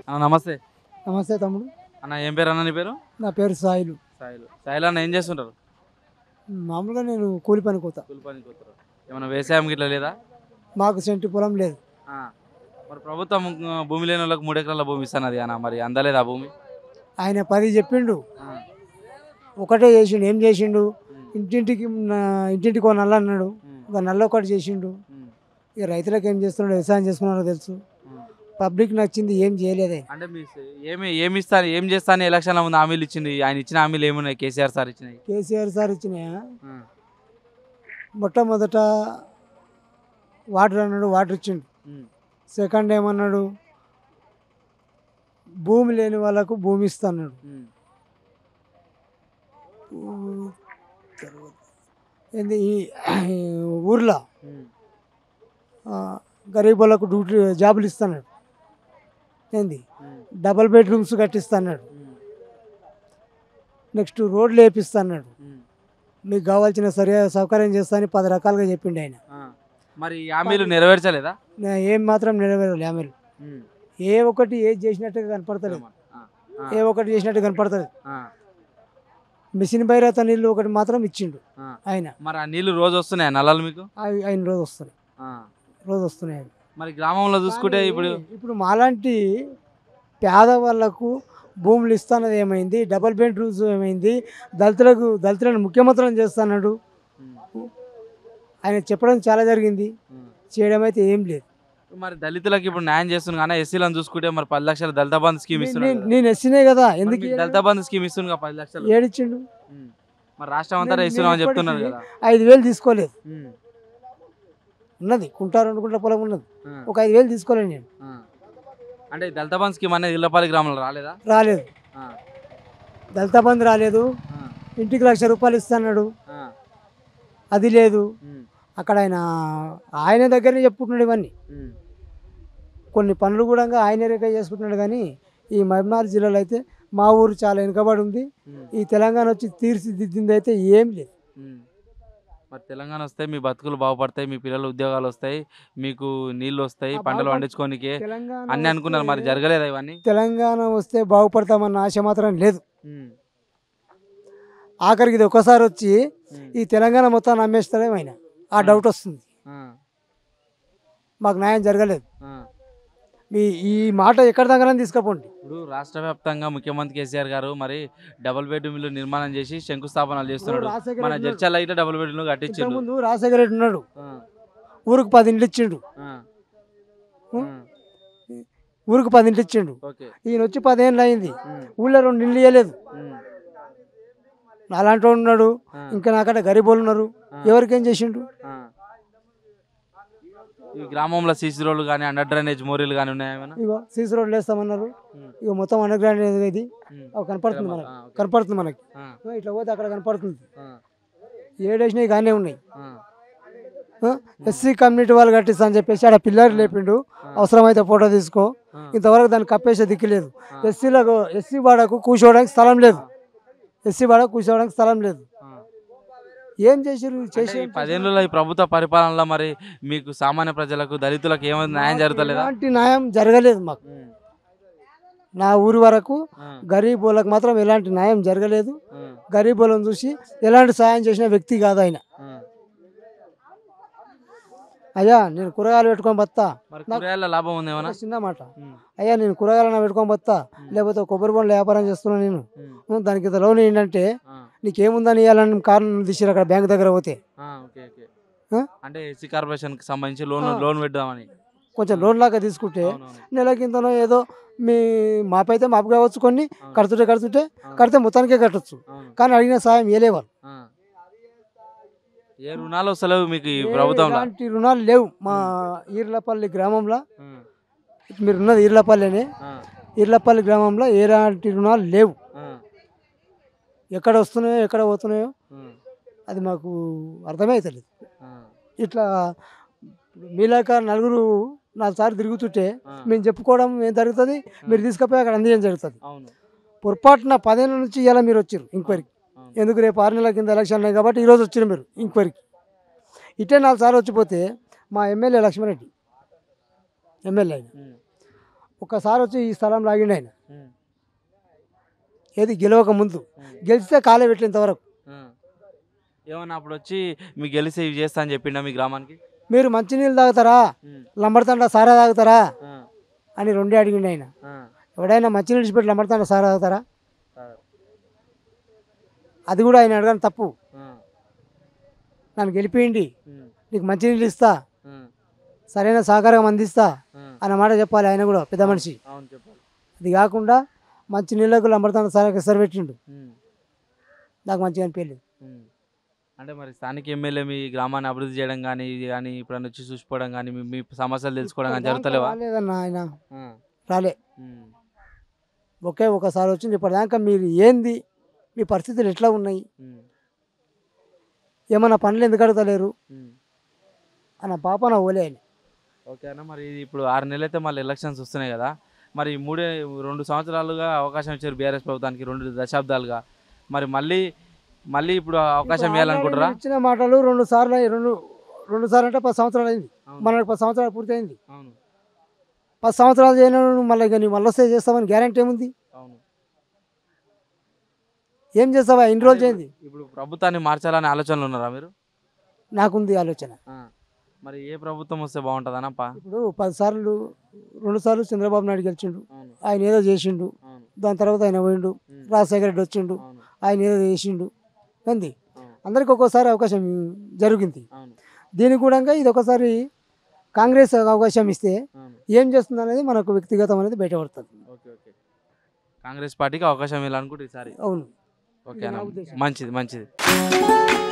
అన్న నమస్తే నమస్తే తమ్ముడు అన్న ఏం పేరు అన్న నీ పేరు నా పేరు సాయిలు సాయిలు సాయిలు అన్న ఏం చేస్తుంటారు మామూలుగా నేను కూలి పని కోతా కూలి పనికి పోతారు ఏమైనా వ్యవసాయం గిట్లా లేదా మాకు సెంటు పొలం లేదు ఆ. మరి ప్రభుత్వం ఆ, భూమి లేని వాళ్ళకి మూడు ఎకరాల భూమి ఇస్తున్నది అన్న మరి అందలేదా భూమి ఆయన పది చెప్పిండు ఆ. ఒకటే చేసిండు ఏం చేసిండు ఉమ్. ఇంటింటికి నా- ఇంటింటికి ఒక నల్ల అన్నాడు ఉమ్. ఒక నల్ల ఒకటి చేసిండు ఉమ్. ఇక రైతులకు ఏం చేస్తున్నాడు వ్యవసాయం చేసుకున్నాడో తెలుసు ఉమ్. పబ్లిక్ నచ్చింది ఏం చేయలేదు ఆయన అంటే మీ స- ఏమి ఏమి ఇస్తాను ఏం చేస్తాను ఎలక్షన్ల ముందు హామీలు ఇచ్చింది ఆయన ఇచ్చిన హామీలు ఏమున్నాయి కేసీఆర్ సార్ ఇచ్చినాయి కేసీఆర్ సార్ ఇచ్చినాయా ఆ. మొట్టమొదట వాటర్ అన్నాడు వాటర్ ఇచ్చిండు ఉమ్. సెకండ్ ఏమన్నాడు భూమి లేని వాళ్ళకు భూమి ఇస్తున్నాడు ఉమ్. ఊ- తర్వాత ఏంది ఈ ఈ ఊర్లో ఉమ్. ఆ, గరీబులకు డ్యూటీ జాబులు ఇస్తున్నాడు ఏంది ఉమ్. డబల్ బెడ్రూమ్స్ కట్టిస్తున్నాడు ఉమ్. నెక్స్ట్ రోడ్లు వేపిస్తున్నాడు ఉమ్. మీకు కావాల్సిన సరి సౌకర్యం చేస్తానని పది రకాలుగా చెప్పిండు ఆయన ఆ. మరి ఈ హామీలు నెరవేర్చలేదా నే- ఏం మాత్రం నెరవేరాలి ఆమెలు ఉమ్. ఏ ఒక్కటి ఏది చేసినట్టుగా కనపడతలేదు ఆ. ఆ. ఏ ఒక్కటి చేసినట్టు కనపడతలేదు ఆ. మిషన్ భైరత నీళ్ళు ఒకటి మాత్రం ఇచ్చిండు ఆ. ఆయన మరి ఆ నీళ్లు రోజు వస్తున్నాయి నల్లలు మీకు అవి ఆయన రోజు వస్తున్నాయి ఆ. రోజు వస్తున్నాయి అవి. మరి గ్రామంలో చూసుకుంటే కానీ ఇప్పుడు ఇప్పుడు మాలాంటి పేద వాళ్ళకు భూములు ఇస్తానది ఏమైంది డబల్ బెడ్రూమ్స్ ఏమైంది దళితులకు దళితులను ముఖ్యమంత్రులను చేస్తున్నాడు ఉమ్. ఆయన చెప్పడం చాలా జరిగింది ఉమ్. చేయడం అయితే ఏం లేదు మరి దళితులకు ఇప్పుడు న్యాయం చేస్తుంది కానీ ఎస్సీలను చూసుకుంటే మరి పది లక్షల దళిత బంధు స్కీమ్ నే- ఇస్తున్నారు నే- నేను ఎస్సీనే కదా మరి ఎందుకు మీకు దళిత బంధు స్కీమ్ ఇస్తుంది పది లక్షలు ఏడిచ్చిండు ఉమ్. మరి రాష్ట్రం అంతా నేను- ఇస్తున్నాం అని నేను చెప్తున్నారు ఇప్పటికీ కదా ఐదు వేలు తీసుకోలేదు ఉమ్. ఉన్నది కుంట రెండు కుంట్ల పొలం ఉన్నది ఆ. ఒక ఐదు వేలు తీసుకోలేదు నేను ఆ. అంటే ఈ దళిత బంధు స్కీమ్ అనేది ఇళ్ళపల్లి గ్రామంలో రాలేదా రాలేదు ఆ. దళిత బంధు రాలేదు ఆ. ఇంటికి లక్ష రూపాయలు ఇస్తున్నాడు ఆ. అది లేదు ఉమ్. అక్కడ ఆయన ఆయన దగ్గరనే చెప్పుకుంటున్నాడు ఇవన్నీ ఉమ్. కొన్ని పనులు కూడా ఆయన రేఖ చేసుకుంటున్నాడు కానీ ఈ మహబూబ్నగర్ జిల్లాలో అయితే మా ఊరు చాలా వెనుకబడి ఉంది ఉమ్. ఈ తెలంగాణ వచ్చి తీర్చిదిద్దింది అయితే ఏం లేదు ఉమ్. మరి తెలంగాణ వస్తే మీ బతుకులు బాగుపడతాయి మీ పిల్లలు ఉద్యోగాలు వస్తాయి మీకు నీళ్ళు వస్తాయి ఆ, పంటలు బాగుపడ- పండించుకోనికి తెలంగాణ అన్ని అనుకున్నారు మరి వస్తే- జరగలేదా ఇవన్నీ తెలంగాణ వస్తే బాగుపడతామన్న ఆశ మాత్రం లేదు ఉమ్. ఆఖరికి ఇది ఒకసారి వచ్చి ఉమ్. ఈ తెలంగాణ మొత్తాన్ని అమ్మేస్తారేమో ఆయన ఆ డౌట్ వస్తుంది ఆ. మాకు న్యాయం జరగలేదు ఆ. మీ ఈ మాట ఎక్కడ దగ్గర తీసుకుపోండి ఇప్పుడు రాష్ట్ర వ్యాప్తంగా ముఖ్యమంత్రి కేసీఆర్ గారు మరి డబుల్ బెడ్రూమ్ ఇల్లు నిర్మాణం చేసి శంకుస్థాపనలు చేస్తున్నాడు రాజశేఖర మన రెడ్డి జడ్చల్ అయితే డబుల్ బెడ్రూమ్ కట్టించిండు ఇంతకుముందు రాజశేఖర రెడ్డి ఉన్నాడు ఆ. ఊరికి పది ఇంట్లు ఇచ్చిండు ఆ. ఉం? ఆ. ఊరికి పది ఇంట్లు ఇచ్చిండు ఓకే ఈయన వచ్చి పదేళ్ళు అయింది ఉమ్. ఊళ్ళో రెండు ఇల్లు ఇవ్వలేదు ఉమ్. అలాంటి వాడు ఉన్నాడు ఆ. ఇంకా నాకట గరీబోళ్ళు ఉన్నారు ఆ. ఎవరికేం చేసిండు ఆ. ఈ గ్రామంలో సీసీ రోడ్లు కానీ అండర్ డ్రైనేజ్ మోరీలు కానీ ఉన్నాయేమైనా ఇగో సీసీ రోడ్లు వేస్తామన్నారు ఉమ్. ఇగో మొత్తం అండర్ గ్రౌండ్ ఇది ఉమ్. అవి కనపడుతుంది మనకి ఆ, ఓకే. కనపడుతుంది మనకి ఆ. ఇగో ఇట్లా పోతే అక్కడ కనపడుతుంది ఆ. ఏడేసినవి కానీ ఉన్నాయి ఆ. ఎస్సీ కమ్యూనిటీ వాళ్ళు కట్టిస్తా అని చెప్పేసి ఆడ పిల్లలు లేపిండు అవసరమైతే ఫోటో తీసుకో ఆ. ఇంతవరకు దాన్ని కప్పేసే దిక్కులేదు ఆ. ఎస్సీలకు ఎస్సీ వాడకు కూర్చోవడానికి స్థలం లేదు ఎస్సీ వాడకు కూర్చోవడానికి స్థలం లేదు ఆ. ఏం చేసిరు అంటే చేసి ఈ పదేళ్ళలో ఈ ప్రభుత్వ పరిపాలనలో మరి మీకు సామాన్య ప్రజలకు దళితులకు ఏమైనా న్యాయం జరుగుతలేదా ఎలాంటి న్యాయం జరగలేదు మాకు ఉమ్. నా ఊరి వరకు ఆ. గరీబులకు మాత్రం ఎలాంటి న్యాయం జరగలేదు ఆ. గరీబులను చూసి ఎలాంటి సాయం చేసిన వ్యక్తి కాదు ఆయన ఆ. అయ్యా నేను కూరగాయలు పెట్టుకొని బత్తా మరి కూరగాయల లాభం ఉంది ఏమన్నా చిన్న మాట ఉమ్. అయ్యా నేను కూరగాయలు పెట్టుకొని బత్తా లేకపోతే కొబ్బరి బొండల వ్యాపారం చేస్తున్నాను నేను ఉమ్. దానికి ఇంత లోన్ ఏంటంటే ఆ. నీకేముందని ఇవ్వాలని కారణం తీసిరు అక్కడ బ్యాంక్ దగ్గర పోతే ఆ, ఓకే ఓకే ఆ? అంటే ఎస్సీ కార్పొరేషన్ కి సంబంధించి లోన్ లోన్ పెడదామని కొంచెం లోన్ లాగా తీసుకుంటే అవునవును. నెలకింతనో ఏదో మీ మాపైతే మాపు కావచ్చు కొన్ని అవును. కడుతుంటే కడుతుంటే అవును. కడితే మొత్తానికే కట్టొచ్చు అవును. కానీ అడిగిన సాయం ఏలేవారు ఆ. ఏ రుణాలు వస్తలేవు మీకు ఈ ప్రభుత్వంలో ఎలాంటి రుణాలు లేవు మా ఈర్లపల్లి గ్రామంలో ఉమ్. మీరు ఉన్నది ఈర్లపల్లినే ఆ. ఈర్లపల్లి గ్రామంలో ఎలాంటి రుణాలు లేవు ఆ. ఎక్కడ వస్తున్నాయో ఎక్కడ పోతున్నాయో ఉమ్. అది మాకు అర్థమే అవుతలేదు ఆ. ఇట్లా మీలాక నలుగురు నాలుగు సార్లు తిరుగుతుంటే ఆ. మేము చెప్పుకోవడం ఏం జరుగుతుంది మీరు తీసుకుపోయి అక్కడ అందేం జరుగుతుంది అవును పొరపాటున పదేళ్ళ నుంచి ఇలా మీరు వచ్చారు ఎంక్వైరీకి అవును. ఎందుకు రేపు ఆరు నెలల కింద ఎలక్షన్ ఉన్నాయి కాబట్టి ఈరోజు వచ్చారు మీరు ఎంక్వైరీకి ఇట్టే నాలుగు సార్లు వచ్చిపోతే మా ఎమ్మెల్యే లక్ష్మణరెడ్డి ఎమ్మెల్యే ఆయన ఉమ్. ఒక్కసారి వచ్చి ఈ స్థలం లాగిండు ఆయన ఉమ్, ఏది గెలవక ముందు ఉమ్, గెలిస్తే కాలే పెట్టేంతవరకు ఉమ్. ఏమన్నా అప్పుడు వచ్చి మీకు గెలిస్తే ఇవి చేస్తా అని చెప్పిండా మీ గ్రామానికి మీరు మంచినీళ్ళు తాగుతారా ఉమ్, లంబడతండ సారా తాగుతారా ఆ, అని రెండే అడిగిండు ఆయన ఆ, ఎవడైనా మంచినీళ్ళు విడిచిపెట్టి లంబడతండ సారా తాగుతారా ఆ, అది కూడా ఆయన అడగని తప్పు ఆ, నన్ను గెలిపియండి ఉమ్, నీకు మంచినీళ్ళు ఇస్తా ఉమ్, సరైన సహకారం అందిస్తా ఉమ్. అన్న మాట చెప్పాలి ఆయన కూడా పెద్ద మనిషి అవును చెప్పాలి అది కాకుండా మంచి నీళ్ళకు లంబడతాను సార్ ఎసరు పెట్టిండు ఉమ్, నాకు మంచిగా అనిపించలేదు ఉమ్. అంటే మరి స్థానిక ఎమ్మెల్యే మీ గ్రామాన్ని అభివృద్ధి చేయడం కానీ ఇది కానీ ఇప్పుడు వచ్చి చూసుకోవడం కానీ మీ మీ సమస్యలు తెలుసుకోవడం కానీ జరుగుతలేవా రాలేదన్న ఆయన ఆ, రాలే ఉమ్, ఒకే ఒకసారి వచ్చింది ఇప్పటిదాకా మీరు ఏంది మీ పరిస్థితులు ఎట్లా ఉన్నాయి ఉమ్, ఏమన్నా పనులు ఎందుకు అడగలేరు ఉమ్. అన్న పాప నా ఓలే ఆయన ఓకే అన్న మరి ఇది ఇప్పుడు ఆరు నెలలు అయితే మళ్ళీ ఎలక్షన్స్ వస్తున్నాయి కదా మరి మూడే రెండు సంవత్సరాలుగా అవకాశం ఇచ్చారు బీఆర్ఎస్ ప్రభుత్వానికి రెండు దశాబ్దాలుగా మరి మళ్ళీ మళ్ళీ ఇప్పుడు అవకాశం ఇప్పుడు ఇవ్వాలనుకుంటారా ఆల్రెడీ ఇచ్చిన మాటలు రెండు సార్లు అయ్యి- రెండు రెండు సార్లు అంటే పది సంవత్సరాలు అయింది అవును. మనకి పది సంవత్సరాలు పూర్తయింది అవును పది సంవత్సరాలు చేయను మళ్ళీ ఇక నీ మళ్ళీ వస్తే చేస్తామని గ్యారంటీ ఏముంది అవును ఏం చేస్తావా ఇన్ని రోజులు చేయండి ఇప్పుడు ప్రభుత్వాన్ని మార్చాలనే ఆలోచనలు ఉన్నారా మీరు నాకుంది ఆలోచన ఆ. మరి ఏ ప్రభుత్వం వస్తే బాగుంటుందన్నప్ప ఇప్పుడు పది సార్లు రెండు సార్లు చంద్రబాబు నాయుడు గెలిచిండు అవును ఆయన ఏదో చేసిండు అవును దాని తర్వాత ఆయన పోయిండు ఉమ్, రాజశేఖర రెడ్డి వచ్చిండు అవును ఆయన ఏదో చేసిండు ఏంది అవును అందరికి ఒక్కోసారి అవకాశం జరిగింది అవును దీనికి కూడా ఇది ఒకసారి కాంగ్రెస్ అవకాశం ఇస్తే అవును ఏం చేస్తుంది అనేది మనకు వ్యక్తిగతం అనేది బయటపడుతుంది ఓకే ఓకే కాంగ్రెస్ పార్టీకి అవకాశం ఇవ్వాలనుకుంటే ఈసారి అవును ఓకే ఇది నా అన్న ఉద్దేశం. మంచిది మంచిది